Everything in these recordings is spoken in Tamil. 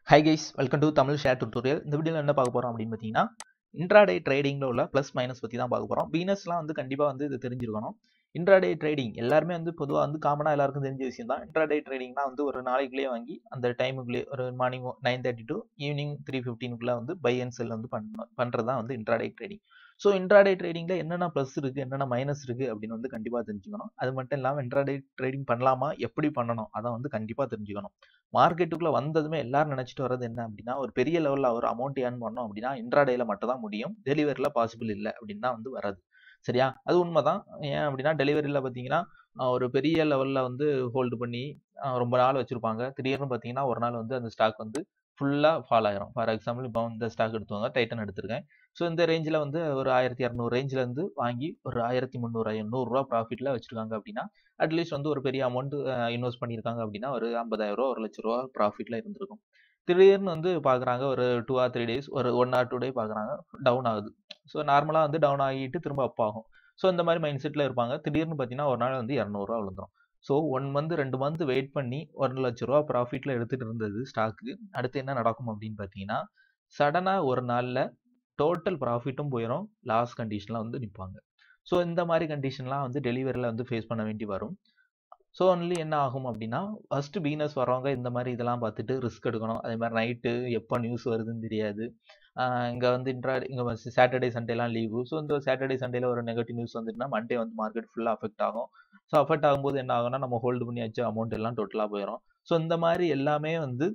high guys welcome to Tamil share tutorial இந்த வீடியோவில் என்ன பார்க்க போகிறோம் அப்படின்னு பார்த்தீங்கன்னா இன்ட்ராடே ட்ரேடிங்கில் உள்ள ப்ளஸ் மைனஸ் பற்றி தான் பார்க்க போகிறோம் பீனஸ்லாம் வந்து கண்டிப்பாக வந்து இது தெரிஞ்சிருக்கணும் இன்ட்ராடே ட்ரேடிங் எல்லாருமே வந்து பொதுவாக வந்து காமனாக எல்லாருக்கும் தெரிஞ்ச விஷயம் தான் இன்ட்ராடே ட்ரேடிங்னா வந்து ஒரு நாளைக்குள்ளேயே வாங்கி அந்த டைமுக்குள்ளேயே ஒரு morning nine thirty to evening three ஃபிஃப்டீனுக்குள்ளே வந்து பை அண்ட் செல் வந்து பண்ண பண்ணுறது தான் வந்து இன்ட்ராடே ட்ரேடிங் ஸோ இன்ட்ராடே ட்ரேடிங்கில் என்னென்ன ப்ளஸ் இருக்குது என்னென்ன மைனஸ் இருக்குது அப்படின்னு வந்து கண்டிப்பாக தெரிஞ்சுக்கணும் அது மட்டும் இல்லாமல் இன்ட்ராடே ட்ரேடிங் பண்ணலாமா எப்படி பண்ணணும் அதை வந்து கண்டிப்பாக தெரிஞ்சுக்கணும் மார்க்கெட்டுக்குள்ளே வந்ததுமே எல்லாரும் நினச்சிட்டு வர்றது என்ன அப்படின்னா ஒரு பெரிய லெவலில் ஒரு அமௌண்ட் ஏர்ன் பண்ணோம் அப்படின்னா இன்ட்ராடேல மட்டும் தான் முடியும் டெலிவரியில் பாசிபிள் இல்லை அப்படின்னு தான் வந்து வராது சரியா அது உண்மைதான் ஏன் அப்படின்னா டெலிவரியில் பார்த்தீங்கன்னா ஒரு பெரிய லெவலில் வந்து ஹோல்டு பண்ணி ரொம்ப நாள் வச்சுருப்பாங்க திடீர்னு பார்த்தீங்கன்னா ஒரு நாள் வந்து அந்த ஸ்டாக் வந்து ஃபுல்லாக ஃபால் ஆயிரும் ஃபார் எக்ஸாம்பிள் இப்போ இந்த ஸ்டாக் எடுத்துவாங்க டைட்டன் எடுத்திருக்கேன் ஸோ இந்த ரேஞ்சில் வந்து ஒரு ஆயிரத்தி இரநூறு ரேஞ்சிலேருந்து வாங்கி ஒரு ஆயிரத்தி முந்நூறு எண்ணூறுரூவா ப்ராஃபிட்டில் வச்சுருக்காங்க அப்படின்னா அட்லீஸ்ட் வந்து ஒரு பெரிய அமௌண்ட் இன்வெஸ்ட் பண்ணியிருக்காங்க அப்படின்னா ஒரு ஐம்பதாயிரம் ரூபா ஒரு லட்ச ரூபா ப்ராஃபிட்டில் இருந்திருக்கும் திடீர்னு வந்து பார்க்குறாங்க ஒரு டூ ஆர் த்ரீ டேஸ் ஒரு ஒன் ஆர் டூ டே பார்க்குறாங்க டவுன் ஆகுது ஸோ நார்மலாக வந்து டவுன் ஆகிட்டு திரும்ப அப் ஆகும் ஸோ இந்த மாதிரி மைண்ட் செட்டில் இருப்பாங்க திடீர்னு பார்த்தீங்கன்னா ஒரு நாள் வந்து இரநூறுவா விழுந்துரும் ஸோ ஒன் மந்த் ரெண்டு மந்த் வெயிட் பண்ணி ஒரு லட்ச ரூபா ப்ராஃபிட்டில் எடுத்துகிட்டு இருந்தது ஸ்டாக்கு அடுத்து என்ன நடக்கும் அப்படின்னு பார்த்தீங்கன்னா சடனாக ஒரு நாளில் டோட்டல் ப்ராஃபிட்டும் போயிடும் லாஸ் கண்டிஷனில் வந்து நிற்பாங்க ஸோ இந்த மாதிரி கண்டிஷன்லாம் வந்து டெலிவரியில் வந்து ஃபேஸ் பண்ண வேண்டி வரும் ஸோ ஒன்லி என்ன ஆகும் அப்படின்னா ஃபஸ்ட்டு பிகினர்ஸ் வரவங்க இந்த மாதிரி இதெல்லாம் பார்த்துட்டு ரிஸ்க் எடுக்கணும் அதே மாதிரி நைட்டு எப்போ நியூஸ் வருதுன்னு தெரியாது இங்கே வந்து இன்ட்ரா இங்கே சாட்டர்டே சண்டேலாம் லீவு ஸோ இந்த சாட்டர்டே சண்டேல ஒரு நெகட்டிவ் நியூஸ் வந்துட்டுனா மண்டே வந்து மார்க்கெட் ஃபுல்லாக அஃபெக்ட் ஆகும் ஸோ அஃபெக்ட் ஆகும்போது என்ன ஆகும்னா நம்ம ஹோல்டு பண்ணி வச்ச அமௌண்ட் எல்லாம் டோட்டலாக போயிடும் ஸோ இந்த மாதிரி எல்லாமே வந்து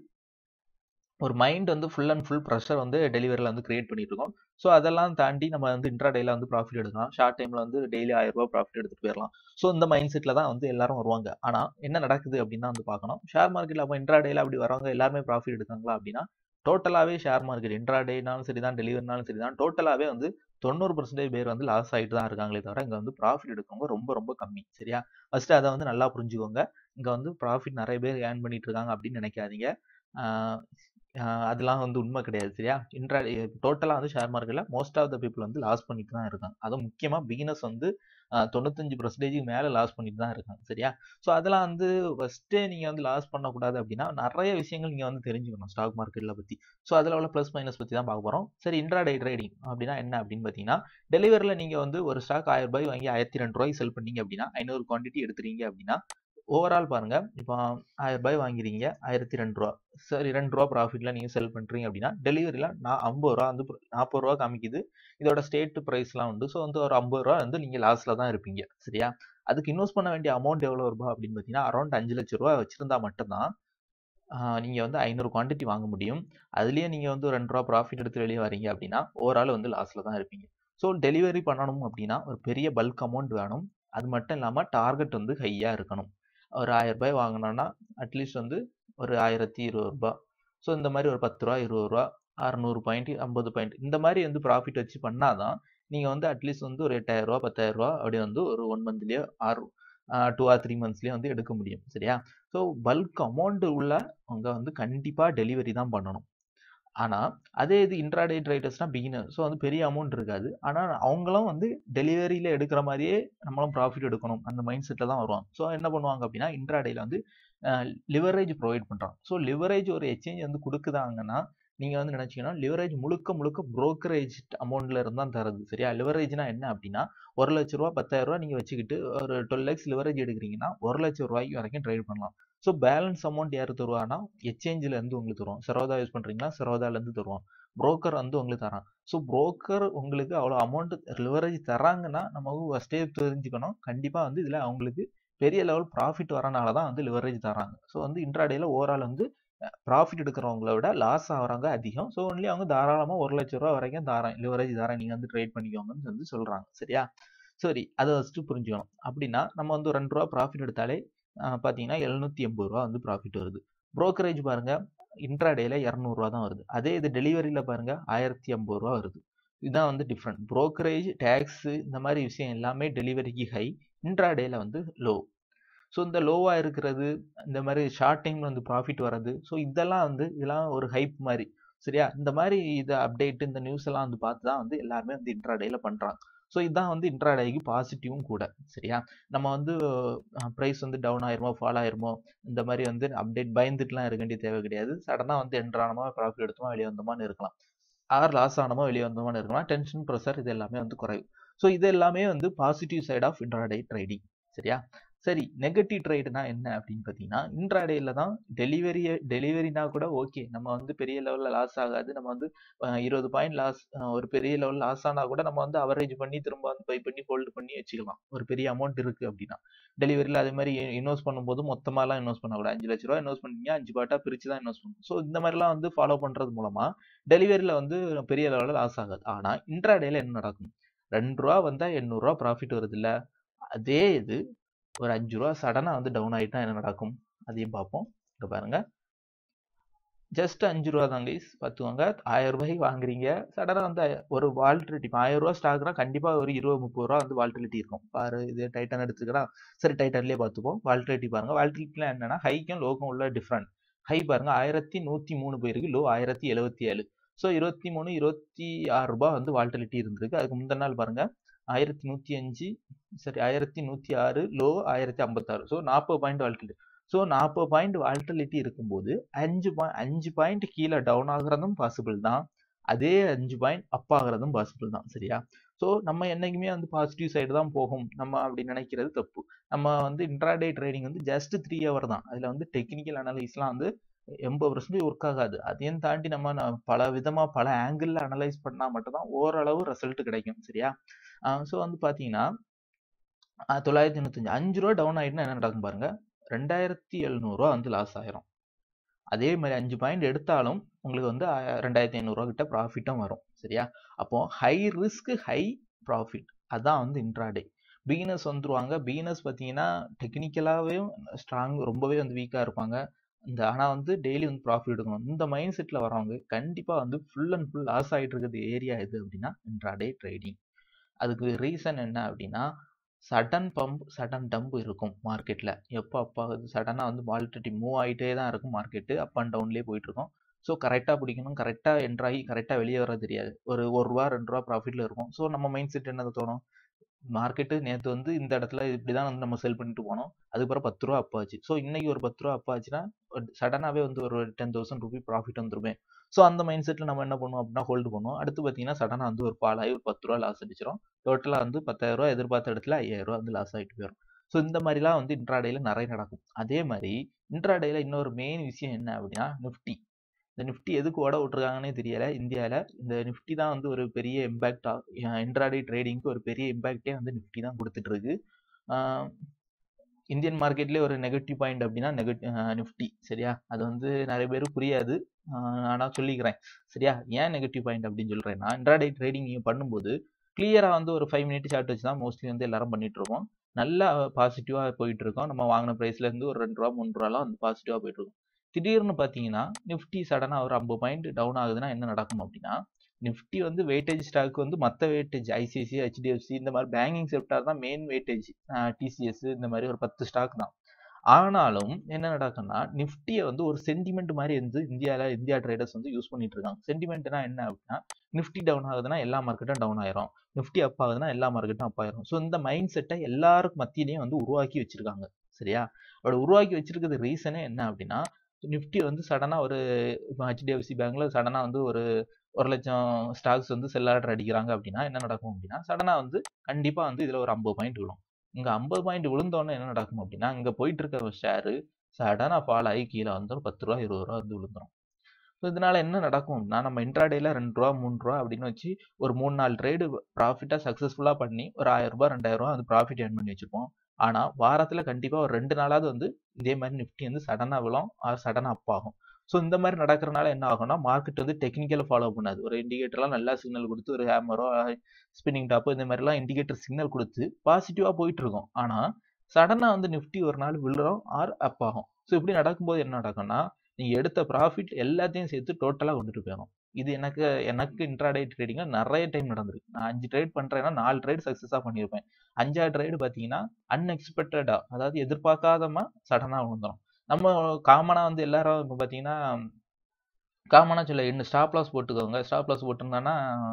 ஒரு மைண்ட் வந்து ஃபுல் அண்ட் ஃபுல் ப்ரெஷர் வந்து டெலிவரியில் வந்து கிரியேட் பண்ணிட்டு இருக்கோம் ஸோ அதெல்லாம் தாண்டி நம்ம வந்து இன்ட்ரா டேல வந்து ப்ராஃபிட் எடுக்கலாம் ஷார்ட் டைமில் வந்து டெய்லி ஆயிரம் ரூபாய் ப்ராஃபிட் எடுத்துகிட்டு போயிடலாம் ஸோ இந்த மைண்ட் செட்டில் தான் வந்து எல்லாரும் வருவாங்க ஆனால் என்ன நடக்குது அப்படின்னு வந்து பார்க்கணும் ஷேர் மார்க்கெட்டில் அப்போ இன்ட்ரா டேல அப்படி வரவங்க எல்லாருமே ப்ராஃபிட் எடுக்காங்களா அப்படின்னா டோட்டலாகவே ஷேர் மார்க்கெட் இன்ட்ரா டேனாலும் சரி தான் டெலிவரினாலும் சரி தான் டோட்டலாகவே வந்து தொண்ணூறு பர்சன்டேஜ் பேர் வந்து லாஸ் ஆகிட்டு தான் இருக்காங்களே தவிர இங்கே வந்து ப்ராஃபிட் எடுக்கவங்க ரொம்ப ரொம்ப கம்மி சரியா ஃபஸ்ட்டு அதை வந்து நல்லா புரிஞ்சுக்கோங்க இங்கே வந்து ப்ராஃபிட் நிறைய பேர் ஏர்ன் பண்ணிட்டு இருக்காங்க அப்படின்னு நினைக்காதீங்க அதெல்லாம் வந்து உண்மை கிடையாது சரியா இன்ட்ரா டோட்டலாக வந்து ஷேர் மார்க்கெட்டில் மோஸ்ட் ஆஃப் த பீப்புள் வந்து லாஸ் பண்ணிட்டு தான் இருக்காங்க அதுவும் முக்கியமாக பிகினஸ் வந்து தொண்ணூத்தஞ்சு பர்சன்டேஜுக்கு மேலே லாஸ் பண்ணிட்டு தான் இருக்காங்க சரியா ஸோ அதெல்லாம் வந்து ஃபஸ்ட்டே நீங்கள் வந்து லாஸ் பண்ணக்கூடாது அப்படின்னா நிறைய விஷயங்கள் நீங்கள் வந்து தெரிஞ்சுக்கணும் ஸ்டாக் மார்க்கெட்டில் பற்றி ஸோ அதில் உள்ள ப்ளஸ் மைனஸ் பற்றி தான் பார்க்க போகிறோம் சரி இன்ட்ராடே ட்ரேடிங் அப்படின்னா என்ன அப்படின்னு பார்த்தீங்கன்னா டெலிவரியில் நீங்கள் வந்து ஒரு ஸ்டாக் ஆயிரம் ரூபாய் வாங்கி ஆயிரத்தி ரெண்டு ரூபாய் செல் பண்ணீங்க அப்படின்னா ஐநூறு குவான்டிட்டி எடுத்துறீங்க அப்படின்னா ஓவரால் பாருங்க இப்போ ஆயிரம் ரூபாய் வாங்கிறீங்க ஆயிரத்தி ரெண்டு ரூபா சரி ரெண்டு ரூபா ப்ராஃபிட்ல நீங்க செல் பண்றீங்க அப்படின்னா டெலிவரியில நான் ஐம்பது ரூபா வந்து நாற்பது ரூபா காமிக்குது இதோட ஸ்டேட் ப்ரைஸ்லாம் உண்டு ஸோ வந்து ஒரு ஐம்பது ரூபா வந்து நீங்க லாஸ்ட்ல தான் இருப்பீங்க சரியா அதுக்கு இன்வெஸ்ட் பண்ண வேண்டிய அமௌண்ட் எவ்வளோ ரூபா அப்படின்னு பார்த்தீங்கன்னா அரௌண்ட் அஞ்சு லட்ச ரூபா வச்சிருந்தா மட்டும்தான் நீங்கள் வந்து ஐநூறு குவான்டிட்டி வாங்க முடியும் அதுலேயே நீங்கள் வந்து ரெண்டு ரூபா ப்ராஃபிட் எடுத்து வெளியே வரீங்க அப்படின்னா ஓவரால் வந்து லாஸில் தான் இருப்பீங்க ஸோ டெலிவரி பண்ணணும் அப்படின்னா ஒரு பெரிய பல்க் அமௌண்ட் வேணும் அது மட்டும் இல்லாமல் டார்கெட் வந்து ஹையாக இருக்கணும் ஒரு ஆயிரம் ரூபாய் வாங்கினோன்னா அட்லீஸ்ட் வந்து ஒரு ஆயிரத்தி இருபது ரூபா ஸோ இந்த மாதிரி ஒரு பத்து ரூபா இருபது ரூபா அறநூறு பாயிண்ட் ஐம்பது பாயிண்ட் இந்த மாதிரி வந்து ப்ராஃபிட் வச்சு பண்ணாதான் நீங்கள் வந்து அட்லீஸ்ட் வந்து ஒரு எட்டாயிரம் ரூபா பத்தாயிரம் ரூபா அப்படி வந்து ஒரு ஒன் மந்த்லேயோ ஆறு டூ ஆர் த்ரீ மந்த்ஸ்லேயே வந்து எடுக்க முடியும் சரியா ஸோ பல்க் அமௌண்ட் உள்ள அவங்க வந்து கண்டிப்பாக டெலிவரி தான் பண்ணணும் ஆனால் அதே இது இன்ட்ராடே ட்ரேடர்ஸ்னால் பிகினர் ஸோ வந்து பெரிய அமௌண்ட் இருக்காது ஆனால் அவங்களும் வந்து டெலிவரியில் எடுக்கிற மாதிரியே நம்மளும் ப்ராஃபிட் எடுக்கணும் அந்த மைண்ட் செட்டில் தான் வருவாங்க ஸோ என்ன பண்ணுவாங்க அப்படின்னா இன்ட்ராடேயில் வந்து லிவரேஜ் ப்ரொவைட் பண்ணுறாங்க ஸோ லிவரேஜ் ஒரு எக்ஸ்சேஞ்ச் வந்து கொடுக்குதாங்கன்னா நீங்கள் வந்து நினச்சிங்கன்னா லிவரேஜ் முழுக்க முழுக்க ப்ரோக்கரேஜ் அமௌண்ட்ல இருந்து தான் தருது சரியா லிவரேஜ்னா என்ன அப்படின்னா ஒரு லட்ச ரூபா பத்தாயிரம் ரூபா நீங்கள் வச்சுக்கிட்டு ஒரு டுவெல் லேக்ஸ் லிவரேஜ் எடுக்கிறீங்கன்னா ஒரு லட்சம் ரூபாய்க்கு வரைக்கும் ட்ரேட் பண்ணலாம் ஸோ பேலன்ஸ் அமௌண்ட் யார் தருவானா எக்ஸ்சேஞ்சில் இருந்து உங்களுக்கு தருவோம் சரோதா யூஸ் பண்ணுறீங்களா சரோதாலேருந்து தருவோம் புரோக்கர் வந்து உங்களுக்கு தரான் ஸோ புரோக்கர் உங்களுக்கு அவ்வளோ அமௌண்ட் லிவரேஜ் தராங்கன்னா நம்ம ஃபஸ்ட்டே தெரிஞ்சுக்கணும் கண்டிப்பாக வந்து இதில் அவங்களுக்கு பெரிய லெவல் ப்ராஃபிட் வரனால தான் வந்து லிவரேஜ் தராங்க ஸோ வந்து இன்ட்ராடேல ஓவரால் வந்து ப்ராஃபிட் எடுக்கிறவங்கள விட லாஸ் ஆகிறவங்க அதிகம் ஸோ ஒன்லி அவங்க தாராளமாக ஒரு லட்ச ரூபா வரைக்கும் தாரம் லிவரேஜ் தாரம் நீங்கள் வந்து ட்ரேட் பண்ணிக்கோங்கன்னு வந்து சொல்கிறாங்க சரியா சரி அதை ஃபஸ்ட்டு புரிஞ்சுக்கணும் அப்படின்னா நம்ம வந்து ரெண்டு ரூபா ப்ராஃபிட் எடுத்தாலே பார்த்தீங்கன்னா எழுநூற்றி எண்பது ரூபா வந்து ப்ராஃபிட் வருது ப்ரோக்கரேஜ் பாருங்க இன்ட்ராடேல இரநூறுவா தான் வருது அதே இது டெலிவரியில் பாருங்க ஆயிரத்தி ஐம்பது ரூபா வருது இதுதான் வந்து டிஃப்ரெண்ட் ப்ரோக்கரேஜ் டேக்ஸு இந்த மாதிரி விஷயம் எல்லாமே டெலிவரிக்கு ஹை இன்ட்ராடேல வந்து லோ ஸோ இந்த லோவாக இருக்கிறது இந்த மாதிரி ஷார்ட் டைமில் வந்து ப்ராஃபிட் வர்றது ஸோ இதெல்லாம் வந்து இதெல்லாம் ஒரு ஹைப் மாதிரி சரியா இந்த மாதிரி இதை அப்டேட் இந்த நியூஸ் எல்லாம் வந்து பார்த்து தான் வந்து எல்லாருமே வந்து இன்ட்ராடேல பண்ணுறாங்க ஸோ இதுதான் வந்து இன்ட்ராடேக்கு பாசிட்டிவும் கூட சரியா நம்ம வந்து ப்ரைஸ் வந்து டவுன் ஆயிருமோ ஃபால் ஆயிருமோ இந்த மாதிரி வந்து அப்டேட் பயந்துட்டுலாம் இருக்க வேண்டிய தேவை கிடையாது சடனாக வந்து என்ட்ரானமா ப்ராஃபிட் எடுத்தோமா வெளியே வந்தோமான்னு இருக்கலாம் ஆர் லாஸ் ஆனமோ வெளியே வந்தோமான்னு இருக்கலாம் டென்ஷன் ப்ரெஷர் இது எல்லாமே வந்து குறையும் ஸோ இது எல்லாமே வந்து positive side of intraday trading சரியா சரி நெகட்டிவ் ட்ரேடுனா என்ன அப்படின்னு பார்த்தீங்கன்னா இன்ட்ராடேல தான் டெலிவரி டெலிவரினா கூட ஓகே நம்ம வந்து பெரிய லெவலில் லாஸ் ஆகாது நம்ம வந்து அஹ், இருபது பாயிண்ட் லாஸ் ஒரு பெரிய லெவலில் லாஸ் ஆனால் கூட நம்ம வந்து அவரேஜ் பண்ணி திரும்ப வந்து பை பண்ணி ஹோல்டு பண்ணி வச்சுக்கலாம் ஒரு பெரிய அமௌண்ட் இருக்கு அப்படின்னா டெலிவரியில் அதே மாதிரி இன்வெஸ்ட் பண்ணும்போது மொத்தமாலாம் இன்வெஸ்ட் பண்ணக்கூடாது அஞ்சு லட்ச ரூபா இன்வெஸ்ட் பண்ணீங்க அஞ்சு பாட்டா பிரிச்சு தான் இன்வெஸ்ட் பண்ணணும் ஸோ இந்த மாதிரிலாம் வந்து ஃபாலோ பண்றது மூலமா டெலிவரியில் வந்து பெரிய லெவலில் லாஸ் ஆகாது ஆனால் இன்ட்ராடேல என்ன நடக்கும் ரெண்டு ரூபா வந்தா எண்ணூறுரூவா ப்ராஃபிட் வருது இல்ல அதே இது ஒரு அஞ்சு ரூபா சடனா வந்து டவுன் ஆயிட்டா என்ன நடக்கும் அதையும் பார்ப்போம் இங்க பாருங்க ஜஸ்ட் அஞ்சு ரூபா தான் கைஸ் பார்த்துக்கோங்க ஆயிரம் ரூபாய்க்கு வாங்குறீங்க சடனாக வந்து ஒரு வால்டிலிட்டி ஆயிரம் ரூபா ஸ்டாக்னா கண்டிப்பாக ஒரு இருபது முப்பது ரூபா வந்து வால்டிலிட்டி இருக்கும் பாரு இது டைட்டன் எடுத்துக்கலாம் சரி டைட்டன்லேயே பார்த்துப்போம் வால்டிலிட்டி பாருங்க வால்டிலிட்டிலாம் என்னன்னா ஹைக்கும் லோக்கும் உள்ள டிஃப்ரெண்ட் ஹை பாருங்க ஆயிரத்தி நூற்றி மூணு போயிருக்கு லோ ஆயிரத்தி எழுபத்தி ஏழு ஸோ இருபத்தி மூணு இருபத்தி ஆறு ரூபாய் வந்து வால்டிலிட்டி இருந்திருக்கு அதுக்கு முந்தின நாள் பாருங்க ஆயிரத்தி நூற்றி அஞ்சு சரி ஆயிரத்தி நூற்றி ஆறு லோ ஆயிரத்தி ஐம்பத்தாறு ஸோ நாற்பது பாயிண்ட் வால்டிலிட்டி ஸோ நாற்பது பாயிண்ட் வால்டிலிட்டி இருக்கும்போது அஞ்சு பாய் அஞ்சு பாயிண்ட் கீழே டவுன் ஆகுறதும் பாசிபிள் தான் அதே அஞ்சு பாயிண்ட் அப் ஆகுறதும் பாசிபிள் தான் சரியா ஸோ நம்ம என்னைக்குமே வந்து பாசிட்டிவ் சைடு தான் போகும் நம்ம அப்படி நினைக்கிறது தப்பு நம்ம வந்து இன்ட்ராடே ட்ரேடிங் வந்து ஜஸ்ட் த்ரீ ஹவர் தான் அதில் வந்து டெக்னிக்கல் அனலைஸ்லாம் வந்து எண்பது பர்சன்டேஜ் ஒர்க் ஆகாது அதையும் தாண்டி நம்ம ந- பல விதமா பல ஆங்கிள் அனலைஸ் பண்ணா மட்டும்தான் ஓரளவு ரிசல்ட் கிடைக்கும் சரியா ஸோ வந்து பாத்தீங்கன்னா அஹ் தொள்ளாயிரத்தி தொண்ணூத்தஞ்சு அஞ்சு ரூபா டவுன் ஆயிட்டுனா என்ன நடக்கும் பாருங்க ரெண்டாயிரத்தி எழுநூறுவா வந்து லாஸ் ஆயிரும் அதே மாதிரி அஞ்சு பாயிண்ட் எடுத்தாலும் உங்களுக்கு வந்து ஆய- ரெண்டாயிரத்தி ஐநூறுரூவா கிட்ட ப்ராஃபிட்டும் வரும் சரியா அப்போ ஹை ரிஸ்க் ஹை ப்ராஃபிட் அதான் வந்து இன்ட்ராடே பிகினர்ஸ் வந்துருவாங்க பிகினர்ஸ் பார்த்தீங்கன்னா டெக்னிக்கலாகவே ஸ்ட்ராங் ரொம்பவே வந்து வீக்காக இருப்பாங்க இந்த ஆனால் வந்து டெய்லி வந்து ப்ராஃபிட் எடுக்கணும் இந்த மைண்ட் செட்டில் வரவங்க கண்டிப்பாக வந்து ஃபுல் அண்ட் ஃபுல் லாஸ் ஆகிட்டு இருக்கிறது ஏரியா எது அப்படின்னா இன்ட்ராடே ட்ரேடிங் அதுக்கு ரீசன் என்ன அப்படின்னா சடன் பம்ப் சடன் டம்ப் இருக்கும் மார்க்கெட்டில் எப்போ அப்போ சடனாக வந்து வாலிட்டி மூவ் ஆகிட்டே தான் இருக்கும் மார்க்கெட்டு அப் அண்ட் டவுன்லேயே போயிட்டு இருக்கும் ஸோ கரெக்டாக பிடிக்கணும் கரெக்டாக என்ட்ராகி கரெக்டாக வெளியே வர தெரியாது ஒரு ஒரு ரூபா ரெண்டு ரூபா ப்ராஃபிட்டில் இருக்கும் ஸோ நம்ம மைண்ட் செட் என்ன தோணும் மார்க்கெட்டு நேற்று வந்து இந்த இடத்துல இப்படி தான் வந்து நம்ம செல் பண்ணிட்டு போனோம் அதுக்கப்புறம் பத்து ரூபா அப்போ ஆச்சு ஸோ இன்னைக்கு ஒரு பத்து ரூபா அப்போ ஆச்சுன்னா சடனாகவே வந்து ஒரு டென் தௌசண்ட் ருபி ப்ராஃபிட் வந்துருமே ஸோ அந்த மைண்ட் செட்டில் நம்ம என்ன பண்ணுவோம் அப்படின்னா ஹோல்டு பண்ணுவோம் அடுத்து பார்த்தீங்கன்னா சடனாக வந்து ஒரு பாலாகி ஒரு பத்து ரூபா லாஸ் அடிச்சிடும் டோட்டலாக வந்து பத்தாயிரம் ரூபா எதிர்பார்த்த இடத்துல ஐயாயிரம் ரூபா வந்து லாஸ் ஆகிட்டு போயிடும் ஸோ இந்த மாதிரிலாம் வந்து இன்ட்ராடேல நிறைய நடக்கும் அதே மாதிரி இன்ட்ராடேல இன்னொரு மெயின் விஷயம் என்ன அப்படின்னா நிஃப்டி இந்த நிஃப்டி எதுக்கு ஓட விட்டுருக்காங்கன்னே தெரியல இந்தியாவில் இந்த நிஃப்டி தான் வந்து ஒரு பெரிய இம்பேக்ட் இன்ட்ராடே ட்ரேடிங்க்கு ஒரு பெரிய இம்பேக்டே வந்து நிஃப்டி தான் கொடுத்துட்டு இருக்கு ஆஹ் இந்தியன் மார்க்கெட்லேயே ஒரு நெகட்டிவ் பாயிண்ட் அப்படின்னா நெகட்டிவ் நிஃப்டி சரியா அது வந்து நிறைய பேருக்கு புரியாது ஆனால் சொல்லிக்கிறேன் சரியா ஏன் நெகட்டிவ் பாயிண்ட் அப்படின்னு சொல்கிறேன்னா இன்ட்ராடே ட்ரேடிங் நீங்கள் பண்ணும்போது கிளியராக வந்து ஒரு ஃபைவ் மினிட் சார்ட் வச்சு தான் மோஸ்ட்லி வந்து எல்லாரும் பண்ணிட்டு இருக்கோம் நல்லா பாசிட்டிவாக போயிட்டு இருக்கோம் நம்ம வாங்கின ப்ரைஸ்லேருந்து ஒரு ரெண்டு ரூபா மூணு ரூபாலாம் வந்து பாசிட்டிவாக போயிட்டு இருக்கும் திடீர்னு பார்த்தீங்கன்னா நிஃப்டி சடனாக ஒரு ஐம்பது பாயிண்ட் டவுன் ஆகுதுன்னா என்ன நடக்கும் அப்படின்னா நிஃப்டி வந்து வெயிட்டேஜ் ஸ்டாக் வந்து மற்ற வெயிட்டேஜ் ஐசிஐசி ஹெச்டிஎஃப்சி இந்த மாதிரி பேங்கிங் செக்டார் தான் மெயின் வெயிட்டேஜ் டிசிஎஸ் இந்த மாதிரி ஒரு பத்து ஸ்டாக் தான் ஆனாலும் என்ன நடக்கும்னா நிஃப்டியை வந்து ஒரு சென்டிமெண்ட் மாதிரி வந்து இந்தியாவில் இந்தியா ட்ரேடர்ஸ் வந்து யூஸ் பண்ணிட்டு இருக்காங்க சென்டிமெண்ட்னா என்ன அப்படின்னா நிஃப்டி டவுன் ஆகுதுன்னா எல்லா மார்க்கெட்டும் டவுன் ஆயிரும் நிஃப்டி அப் ஆகுதுன்னா எல்லா மார்க்கெட்டும் அப் ஆயிரும் ஸோ இந்த மைண்ட் செட்டை எல்லாருக்கும் மத்தியிலையும் வந்து உருவாக்கி வச்சிருக்காங்க சரியா அப்படி உருவாக்கி வச்சிருக்கிறது ரீசனே என்ன அப்படின்னா நிஃப்டி வந்து சடனாக ஒரு ஹெச்டிஎஃப்சி பேங்க்ல சடனாக வந்து ஒரு ஒரு லட்சம் ஸ்டாக்ஸ் வந்து செல் ஆர்டர் அடிக்கிறாங்க அப்படின்னா என்ன நடக்கும் அப்படின்னா சடனாக வந்து கண்டிப்பாக வந்து இதில் ஒரு ஐம்பது பாயிண்ட் விழும் இங்கே ஐம்பது பாயிண்ட் விழுந்தோன்னே என்ன நடக்கும் அப்படின்னா இங்கே போயிட்டு இருக்க ஒரு ஷேரு சடனாக ஃபால் ஆகி கீழே வந்துடும் பத்து ரூபா இருபது ரூபா வந்து விழுந்துரும் ஸோ இதனால என்ன நடக்கும் அப்படின்னா நம்ம இன்ட்ராடேல ரெண்டு ரூபா மூணு ரூபா அப்படின்னு வச்சு ஒரு மூணு நாலு ட்ரேடு ப்ராஃபிட்டாக சக்ஸஸ்ஃபுல்லாக பண்ணி ஒரு ஆயிரம் ரூபாய் ரெண்டாயிரம் ரூபா வந்து ப்ராஃபிட் ஏர்ன் பண்ணி வச்சிருப்போம் ஆனால் வாரத்தில் கண்டிப்பாக ஒரு ரெண்டு நாளாவது வந்து இதே மாதிரி நிஃப்டி வந்து சடனாக விழும் சடனாக அப் ஆகும் ஸோ இந்த மாதிரி நடக்கிறனால என்ன ஆகும்னா மார்க்கெட் வந்து டெக்னிக்கலை ஃபாலோ பண்ணாது ஒரு இண்டிகேட்டர்லாம் நல்லா சிக்னல் கொடுத்து ஒரு ஹேமரோ ஸ்பின்னிங் டாப்போ இந்த மாதிரிலாம் இண்டிகேட்டர் சிக்னல் கொடுத்து பாசிட்டிவாக போயிட்டு இருக்கும் ஆனால் சடனாக வந்து நிஃப்டி ஒரு நாள் விழுறோம் ஆர் அப் ஆகும் ஸோ இப்படி நடக்கும்போது என்ன நடக்கும்னா நீங்கள் எடுத்த ப்ராஃபிட் எல்லாத்தையும் சேர்த்து டோட்டலாக கொண்டுட்டு போயிடும் இது எனக்கு எனக்கு இன்ட்ராடே ட்ரேடிங்கில் நிறைய டைம் நடந்திருக்கு நான் அஞ்சு ட்ரேட் பண்ணுறேன்னா நாலு ட்ரேட் சக்ஸஸாக பண்ணியிருப்பேன் அஞ்சாறு ட்ரேடு பார்த்தீங்கன்னா அன்எக்ஸ்பெக்டடாக அதாவது எதிர்பார்க்காதமா சடனாக விழுந்துடும் நம்ம காமனாக வந்து எல்லாரும் இப்போ பார்த்தீங்கன்னா காமனாக சொல்ல என்ன ஸ்டாப் லாஸ் போட்டுக்கோங்க ஸ்டாப் லாஸ் போட்டிருந்தானா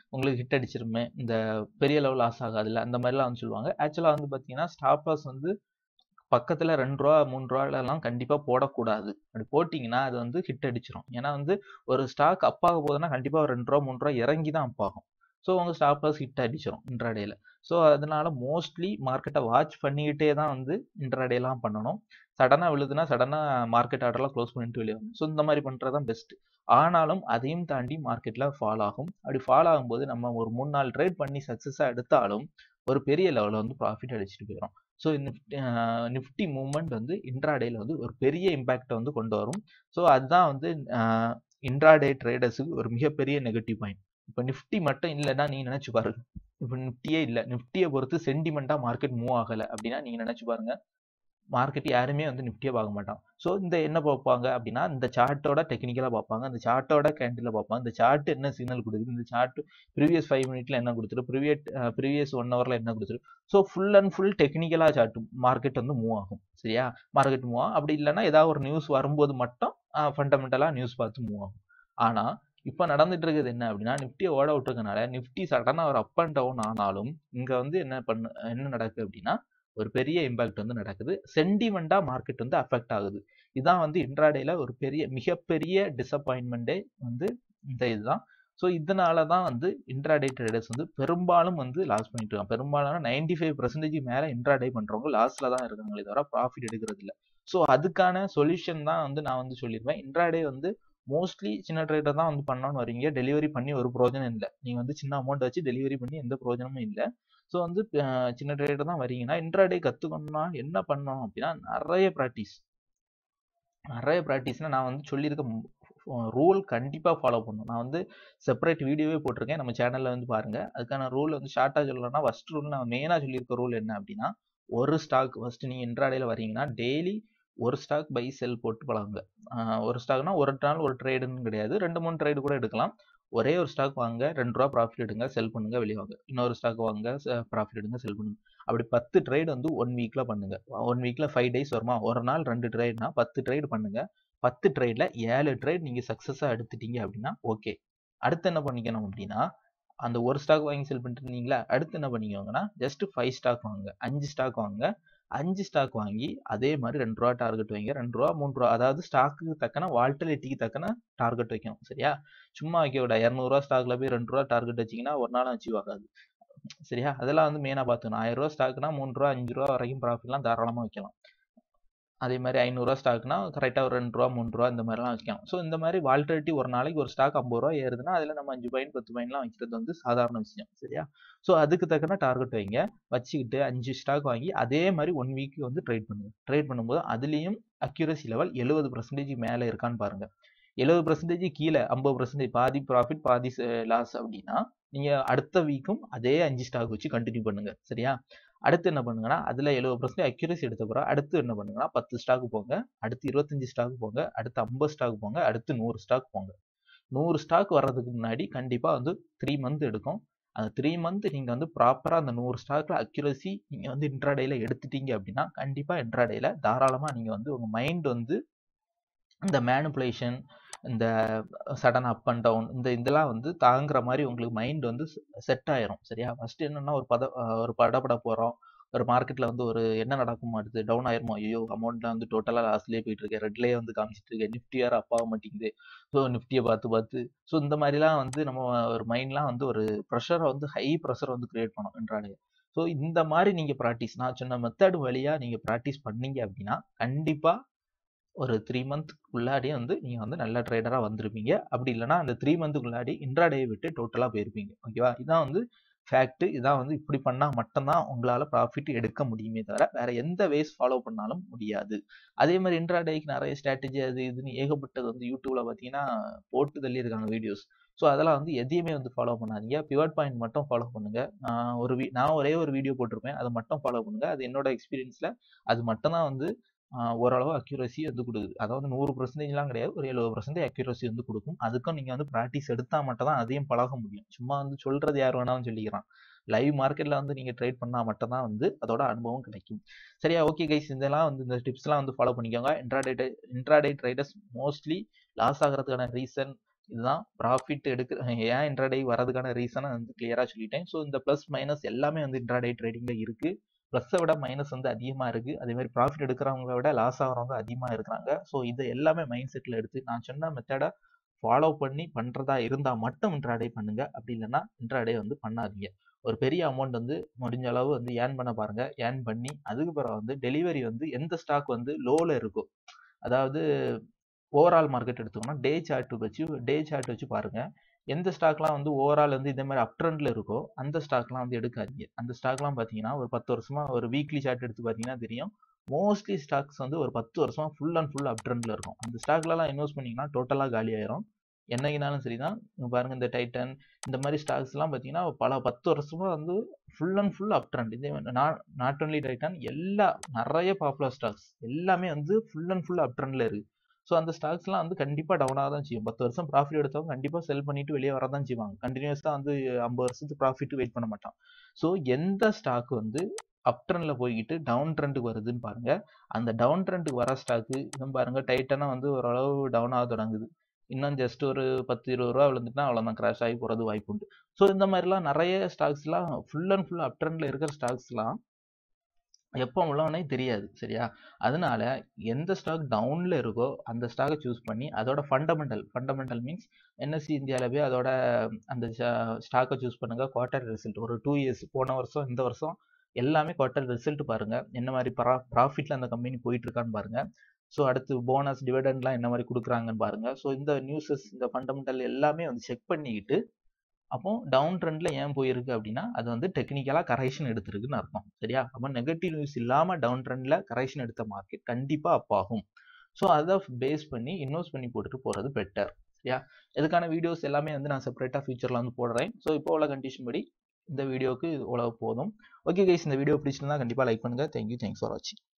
உங்களுக்கு ஹிட் அடிச்சிருமே இந்த பெரிய லெவல் லாஸ் ஆகாதுல்ல அந்த மாதிரிலாம் வந்து சொல்லுவாங்க ஆக்சுவலாக வந்து பார்த்தீங்கன்னா ஸ்டாப் லாஸ் வந்து பக்கத்தில் ரெண்டு ரூபா மூணு ரூபாலலாம் கண்டிப்பாக போடக்கூடாது அப்படி போட்டிங்கன்னா அது வந்து ஹிட் அடிச்சிடும் ஏன்னா வந்து ஒரு ஸ்டாக் அப்பாக போகுதுன்னா கண்டிப்பாக ரெண்டு ரூபா மூணு ரூபா இறங்கி தான் அப்பாகும் ஸோ உங்கள் ஸ்டாப் லாஸ் ஹிட் அடிச்சிடும் இன்ட்ராடேல ஸோ அதனால மோஸ்ட்லி மார்க்கெட்டை வாட்ச் பண்ணிக்கிட்டே தான் வந்து இன்ட்ராடேலாம் பண்ணணும் சடனாக விழுதுன்னா சடனாக மார்க்கெட் ஆர்டர்லாம் க்ளோஸ் பண்ணிட்டு வெளியே வரும் ஸோ இந்த மாதிரி பண்ணுறது தான் பெஸ்ட் ஆனாலும் அதையும் தாண்டி மார்க்கெட்டில் ஃபால் ஆகும் அப்படி ஃபால் ஆகும்போது நம்ம ஒரு மூணு நாள் ட்ரேட் பண்ணி சக்ஸஸாக எடுத்தாலும் ஒரு பெரிய லெவலில் வந்து ப்ராஃபிட் அடிச்சுட்டு போயிடும் ஸோ இந்த நிஃப்டி மூவ்மெண்ட் வந்து இன்ட்ராடேல வந்து ஒரு பெரிய இம்பேக்டை வந்து கொண்டு வரும் ஸோ அதுதான் வந்து இன்ட்ராடே ட்ரேடர்ஸுக்கு ஒரு மிகப்பெரிய நெகட்டிவ் பாயிண்ட் இப்போ நிஃப்டி மட்டும் இல்லைன்னா நீங்கள் நினச்சி பாருங்க இப்போ நிஃப்டியே இல்லை நிஃப்டியை பொறுத்து சென்டிமெண்ட்டாக மார்க்கெட் மூவ் ஆகலை அப்படின்னா நீங்கள் நினச்சி பாருங்க மார்க்கெட் யாருமே வந்து நிஃப்டியை பார்க்க மாட்டான் ஸோ இந்த என்ன பார்ப்பாங்க அப்படின்னா இந்த சார்ட்டோட டெக்னிக்கலாக பார்ப்பாங்க இந்த சார்ட்டோட கேண்டில் பார்ப்பாங்க இந்த சார்ட் என்ன சிக்னல் கொடுக்குது இந்த சார்ட் ப்ரீவியஸ் ஃபைவ் மினிட்ல என்ன கொடுத்துரு ப்ரீவியட் ப்ரீவியஸ் ஒன் ஹவரில் என்ன கொடுத்துரு ஸோ ஃபுல் அண்ட் ஃபுல் டெக்னிக்கலாக சார்ட் மார்க்கெட் வந்து மூவ் ஆகும் சரியா மார்க்கெட் மூவ் ஆகும் அப்படி இல்லைன்னா ஏதாவது ஒரு நியூஸ் வரும்போது மட்டும் ஃபண்டமெண்டலாக நியூஸ் பார்த்து மூவ் ஆகும் ஆனால் இப்போ நடந்துட்டு இருக்குது என்ன அப்படின்னா நிஃப்டியை ஓட விட்டுருக்கனால நிஃப்டி சடனாக ஒரு அப் அண்ட் டவுன் ஆனாலும் இங்கே வந்து என்ன பண்ணு என்ன நடக்குது அப்படின்னா ஒரு பெரிய இம்பாக்ட் வந்து நடக்குது சென்டிமெண்டா மார்க்கெட் வந்து அஃபெக்ட் ஆகுது இதான் வந்து இன்ட்ராடேல ஒரு பெரிய மிகப்பெரிய டிசப்பாயின்மெண்ட்டே வந்து இந்த இதுதான் ஸோ இதனால தான் வந்து இன்ட்ராடே ட்ரேடர்ஸ் வந்து பெரும்பாலும் வந்து லாஸ் பண்ணிட்டு இருக்காங்க பெரும்பாலான நைன்டி ஃபைவ் பர்சன்டேஜ் மேலே இன்ட்ராடே பண்ணுறவங்க லாஸில் தான் இருக்காங்களே தவிர ப்ராஃபிட் எடுக்கிறது இல்லை ஸோ அதுக்கான சொல்யூஷன் தான் வந்து நான் வந்து சொல்லிடுவேன் இன்ட்ராடே வந்து மோஸ்ட்லி சின்ன ட்ரேடர் தான் வந்து பண்ணணும்னு வரீங்க டெலிவரி பண்ணி ஒரு பிரோஜனம் இல்லை நீங்கள் வந்து சின்ன அமௌண்ட் வச்சு டெலிவரி பண்ணி எந்த பிரோஜனமும் இல்லை ஸோ வந்து சின்ன ட்ரேடர் தான் வரீங்கன்னா இன்ட்ராடே கற்றுக்கணும்னா என்ன பண்ணணும் அப்படின்னா நிறைய ப்ராக்டிஸ் நிறைய ப்ராக்டிஸ்னால் நான் வந்து சொல்லியிருக்க ரூல் கண்டிப்பாக ஃபாலோ பண்ணணும் நான் வந்து செப்பரேட் வீடியோவே போட்டிருக்கேன் நம்ம சேனலில் வந்து பாருங்கள் அதுக்கான ரூல் வந்து ஷார்ட்டாக சொல்லணும்னா ஃபஸ்ட் ரூல் நான் மெயினாக சொல்லியிருக்க ரூல் என்ன அப்படின்னா ஒரு ஸ்டாக் ஃபஸ்ட்டு நீங்கள் இன்ட்ராடேல வரீங்கன்னா டெய்லி ஒரு ஸ்டாக் பை செல் போட்டு பழகுங்க ஒரு ஸ்டாக்னா ஒரு நாள் ஒரு ட்ரேடுன்னு கிடையாது ரெண்டு மூணு ட்ரேடு கூட எடுக்கலாம் ஒரே ஒரு ஸ்டாக் வாங்க ரெண்டு ரூபா ப்ராஃபிட் எடுங்க செல் பண்ணுங்க வெளியே வாங்க இன்னொரு ஸ்டாக் வாங்க ப்ராஃபிட் எடுங்க செல் பண்ணுங்க அப்படி பத்து ட்ரேட் வந்து ஒன் வீக்ல பண்ணுங்க ஒன் வீக்ல ஃபைவ் டேஸ் வருமா ஒரு நாள் ரெண்டு ட்ரேட்னா பத்து ட்ரேட் பண்ணுங்க பத்து ட்ரேட்ல ஏழு ட்ரேட் நீங்க சக்சஸா எடுத்துட்டீங்க அப்படின்னா ஓகே அடுத்து என்ன பண்ணிக்கணும் அப்படின்னா அந்த ஒரு ஸ்டாக் வாங்கி செல் பண்ணிட்டு இருந்தீங்களா அடுத்து என்ன பண்ணிக்கோங்கன்னா ஜஸ்ட் ஃபைவ் ஸ்டாக் வாங்க அஞ்சு ஸ்டாக் வாங்க அஞ்சு ஸ்டாக் வாங்கி அதே மாதிரி ரெண்டு ரூபா டார்கெட் வைங்க ரெண்டு ரூபா மூணு ரூபா அதாவது ஸ்டாக்கு தக்கன வால்டிலிட்டிக்கு தக்கன டார்கெட் வைக்கணும் சரியா சும்மா வைக்க விட இரநூறுவா ஸ்டாக்ல போய் ரெண்டு ரூபா டார்கெட் வச்சிங்கன்னா ஒரு நாள் அச்சீவ் ஆகாது சரியா அதெல்லாம் வந்து மெயினாக பார்த்துக்கணும் ஆயிரம் ரூபா ஸ்டாக்னா மூணு ரூபா அஞ்சு ரூபா வரைக்கும் ப்ராஃபிட்லாம் தாராளமாக வைக்கலாம் அதே மாதிரி ஐநூறுரூவா ஸ்டாக்னா கரெக்டாக ஒரு ரெண்டு ரூபா மூணு ரூபா இந்த மாதிரிலாம் வைக்கலாம் ஸோ இந்த மாதிரி வால்டிலிட்டி ஒரு நாளைக்கு ஒரு ஸ்டாக் ஐம்பது ரூபா ஏறுதுன்னா அதில் நம்ம அஞ்சு பாயிண்ட் பத்து பாயிண்ட்லாம் வைக்கிறது வந்து சாதாரண விஷயம் சரியா ஸோ அதுக்கு தக்கன டார்கெட் வைங்க வச்சுக்கிட்டு அஞ்சு ஸ்டாக் வாங்கி அதே மாதிரி ஒன் வீக் வந்து ட்ரேட் பண்ணுங்க ட்ரேட் பண்ணும்போது அதுலேயும் அக்யூரசி லெவல் எழுபது பர்சன்டேஜ் மேலே இருக்கான்னு பாருங்க எழுபது பர்சன்டேஜ் கீழே ஐம்பது பர்சன்டேஜ் பாதி ப்ராஃபிட் பாதி லாஸ் அப்படின்னா நீங்கள் அடுத்த வீக்கும் அதே அஞ்சு ஸ்டாக் வச்சு கண்டினியூ பண்ணுங்க சரியா அடுத்து என்ன பண்ணுங்கன்னா அதில் எழுபது பர்சன்ட் அக்யூரசி எடுத்த பிறகு அடுத்து என்ன பண்ணுங்கன்னா பத்து ஸ்டாக் போங்க அடுத்து இருபத்தஞ்சு ஸ்டாக் போங்க அடுத்து ஐம்பது ஸ்டாக் போங்க அடுத்து நூறு ஸ்டாக் போங்க நூறு ஸ்டாக் வர்றதுக்கு முன்னாடி கண்டிப்பாக வந்து த்ரீ மந்த் எடுக்கும் அந்த த்ரீ மந்த் நீங்கள் வந்து ப்ராப்பராக அந்த நூறு ஸ்டாக்ல அக்யூரசி நீங்கள் வந்து இன்ட்ராடேல எடுத்துட்டீங்க அப்படின்னா கண்டிப்பாக இன்ட்ராடேல தாராளமாக நீங்கள் வந்து உங்கள் மைண்ட் வந்து இந்த மேனுப்புலேஷன் இந்த சடன் அப் அண்ட் டவுன் இந்த இதெல்லாம் வந்து தாங்குற மாதிரி உங்களுக்கு மைண்ட் வந்து செட் ஆயிரும் சரியா ஃபர்ஸ்ட் என்னன்னா ஒரு பத ஒரு படப்பட போகிறோம் ஒரு மார்க்கெட்டில் வந்து ஒரு என்ன நடக்கும் மாட்டுது டவுன் ஆயிருமோ ஐயோ அமௌண்ட்லாம் வந்து டோட்டலாக லாஸ்ட்லேயே போயிட்டு இருக்கேன் ரெட்லேயே வந்து காமிச்சிட்டு இருக்கேன் நிஃப்டி யாரும் அப்பாக மாட்டேங்குது ஸோ நிஃப்டியை பார்த்து பார்த்து ஸோ இந்த மாதிரிலாம் வந்து நம்ம ஒரு மைண்ட்லாம் வந்து ஒரு ப்ரெஷரை வந்து ஹை ப்ரெஷர் வந்து கிரியேட் பண்ணும் என்றாலே ஸோ இந்த மாதிரி நீங்கள் ப்ராக்டிஸ் நான் சொன்ன மெத்தட் வழியாக நீங்கள் ப்ராக்டிஸ் பண்ணீங்க அப்படின்னா கண்டிப்பாக ஒரு த்ரீ மந்த்க்குள்ளாடி வந்து நீங்கள் வந்து நல்ல ட்ரேடராக வந்திருப்பீங்க அப்படி இல்லைனா அந்த த்ரீ மந்த்துக்குள்ளாடி இன்ட்ராடேயை விட்டு டோட்டலாக போயிருப்பீங்க ஓகேவா இதான் வந்து ஃபேக்ட்டு இதான் வந்து இப்படி பண்ணால் மட்டும்தான் உங்களால் ப்ராஃபிட் எடுக்க முடியுமே தவிர வேற எந்த வேஸ் ஃபாலோ பண்ணாலும் முடியாது அதே மாதிரி இன்ட்ராடேக்கு நிறைய ஸ்ட்ராட்டஜி அது இதுன்னு ஏகப்பட்டது வந்து யூடியூப்ல பார்த்தீங்கன்னா போட்டு தள்ளி இருக்காங்க வீடியோஸ் ஸோ அதெல்லாம் வந்து எதையுமே வந்து ஃபாலோ பண்ணாதீங்க பிவட் பாயிண்ட் மட்டும் ஃபாலோ பண்ணுங்க நான் ஒரு வீ நான் ஒரே ஒரு வீடியோ போட்டிருப்பேன் அதை மட்டும் ஃபாலோ பண்ணுங்க அது என்னோட எக்ஸ்பீரியன்ஸில் அது மட்டும் தான் வந்து ஓரளவு அக்யூரசி வந்து கொடுக்குது அதாவது நூறு பர்சன்டேஜ்லாம் கிடையாது ஒரு எழுபது பர்சன்டேஜ் அக்யூரசி வந்து கொடுக்கும் அதுக்கும் நீங்கள் வந்து ப்ராக்டிஸ் எடுத்தால் மட்டும் தான் அதையும் பழக முடியும் சும்மா வந்து சொல்கிறது யார் வேணாலும் சொல்லிக்கிறான் லைவ் மார்க்கெட்டில் வந்து நீங்கள் ட்ரேட் பண்ணால் மட்டும் தான் வந்து அதோட அனுபவம் கிடைக்கும் சரியா ஓகே கைஸ் இதெல்லாம் வந்து இந்த டிப்ஸ்லாம் வந்து ஃபாலோ பண்ணிக்கோங்க intraday intraday traders mostly loss ஆகிறதுக்கான ரீசன் இதுதான் ப்ராஃபிட் எடுக்க ஏன் இன்ட்ராடே வரதுக்கான ரீசனை வந்து கிளியராக சொல்லிட்டேன் ஸோ இந்த ப்ளஸ் மைனஸ் எல்லாமே வந்து இன்ட்ராடே ட்ரேடிங்கில் இருக்குது ப்ளஸ்ஸை விட மைனஸ் வந்து அதிகமாக இருக்குது அதே மாதிரி ப்ராஃபிட் எடுக்கிறவங்க விட லாஸ் ஆகிறவங்க அதிகமாக இருக்கிறாங்க ஸோ இதை எல்லாமே மைண்ட் செட்டில் எடுத்து நான் சொன்ன மெத்தடை ஃபாலோ பண்ணி பண்ணுறதா இருந்தால் மட்டும் இன்ட்ராடே பண்ணுங்க அப்படி இல்லைன்னா இன்ட்ராடே வந்து பண்ணாதீங்க ஒரு பெரிய அமௌண்ட் வந்து முடிஞ்ச அளவு வந்து ஏர்ன் பண்ண பாருங்க ஏர்ன் பண்ணி அதுக்கு பிறகு வந்து டெலிவரி வந்து எந்த ஸ்டாக் வந்து லோவில் இருக்கோ அதாவது ஓவரால் மார்க்கெட் எடுத்துக்கோன்னா டே சார்ட் வச்சு டே சார்ட் வச்சு பாருங்க எந்த ஸ்டாக்லாம் வந்து ஓவரால் வந்து இதே மாதிரி அப் ட்ரெண்ட்ல இருக்கோ அந்த ஸ்டாக்லாம் வந்து எடுக்காதீங்க அந்த ஸ்டாக்லாம் பார்த்தீங்கன்னா ஒரு பத்து வருஷமா ஒரு வீக்லி சார்ட் எடுத்து பார்த்தீங்கன்னா தெரியும் மோஸ்ட்லி ஸ்டாக்ஸ் வந்து ஒரு பத்து வருஷமா ஃபுல் அண்ட் ஃபுல் அப் ட்ரெண்ட்ல இருக்கும் அந்த ஸ்டாக்லலாம் இன்வெஸ்ட் பண்ணீங்கன்னா டோட்டலாக காலி ஆயிரும் என்னைக்குனாலும் சரி தான் பாருங்க இந்த டைட்டன் இந்த மாதிரி ஸ்டாக்ஸ்லாம் பார்த்தீங்கன்னா பல பத்து வருஷமா வந்து full and full up trend இதே நாட் ஒன்லி டைட்டன் எல்லா நிறைய பாப்புலர் ஸ்டாக்ஸ் எல்லாமே வந்து ஃபுல் அண்ட் ஃபுல் அப் ட்ரெண்ட்ல இருக்கு ஸோ அந்த ஸ்டாக்ஸ்லாம் வந்து கண்டிப்பாக டவுனாக தான் செய்யும் பத்து வருஷம் ப்ராஃபிட் எடுத்தவங்க கண்டிப்பாக செல் பண்ணிட்டு வெளியே வர தான் செய்வாங்க கண்டினியூஸாக வந்து ஐம்பது வருஷத்துக்கு ப்ராஃபிட் வெயிட் பண்ண மாட்டான் ஸோ எந்த ஸ்டாக் வந்து அப் ட்ரெண்டில் போய்கிட்டு டவுன் ட்ரெண்டுக்கு வருதுன்னு பாருங்க அந்த டவுன் ட்ரெண்டுக்கு வர ஸ்டாக்கு இன்னும் பாருங்க டைட்டனாக வந்து ஓரளவு டவுன் ஆக தொடங்குது இன்னும் ஜஸ்ட் ஒரு பத்து இருபது ரூபா விழுந்துட்டுனா அவ்வளோதான் கிராஷ் ஆகி போகிறது வாய்ப்பு உண்டு ஸோ இந்த மாதிரிலாம் நிறைய ஸ்டாக்ஸ்லாம் ஃபுல் அண்ட் ஃபுல் அப் ட்ரெண்டில் இருக்கிற ஸ்டாக்ஸ்லாம் எப்போ உள்ளவனே தெரியாது சரியா அதனால எந்த ஸ்டாக் டவுன்ல இருக்கோ அந்த ஸ்டாக்கை சூஸ் பண்ணி அதோட ஃபண்டமெண்டல் ஃபண்டமெண்டல் மீன்ஸ் என்எஸ்சி இந்தியாவில் போய் அதோட அந்த ஸ்டாக்கை சூஸ் பண்ணுங்க குவார்டர் ரிசல்ட் ஒரு டூ இயர்ஸ் போன வருஷம் இந்த வருஷம் எல்லாமே குவார்டர் ரிசல்ட் பாருங்க என்ன மாதிரி ப்ரா ப்ராஃபிட்ல அந்த கம்பெனி போயிட்டு இருக்கான்னு பாருங்க ஸோ அடுத்து போனஸ் டிவிடெண்ட்லாம் என்ன மாதிரி கொடுக்குறாங்கன்னு பாருங்க ஸோ இந்த நியூஸஸ் இந்த ஃபண்டமெண்டல் எல்லாமே வந்து செக் பண்ணிக்கிட்டு அப்போ டவுன் ட்ரெண்ட்ல ஏன் போயிருக்கு அப்படின்னா அது வந்து டெக்னிக்கலா கரெக்ஷன் எடுத்திருக்குன்னு அர்த்தம் சரியா அப்போ நெகட்டிவ் நியூஸ் இல்லாம டவுன் ட்ரெண்ட்ல கரெக்ஷன் எடுத்த மார்க்கெட் கண்டிப்பா அப் ஆகும் ஸோ அதை பேஸ் பண்ணி இன்வெஸ்ட் பண்ணி போட்டுட்டு போறது பெட்டர் சரியா இதுக்கான வீடியோஸ் எல்லாமே வந்து நான் செப்பரேட்டா ஃபியூச்சர்ல வந்து போடுறேன் ஸோ இப்போ உள்ள கண்டிஷன் படி இந்த வீடியோக்கு இவ்வளவு போதும் ஓகே கைஸ் இந்த வீடியோ பிடிச்சிருந்தா கண்டிப்பா லைக் பண்ணுங்க தேங்க்யூ தேங்க்ஸ் ஃபார் வாட்சிங்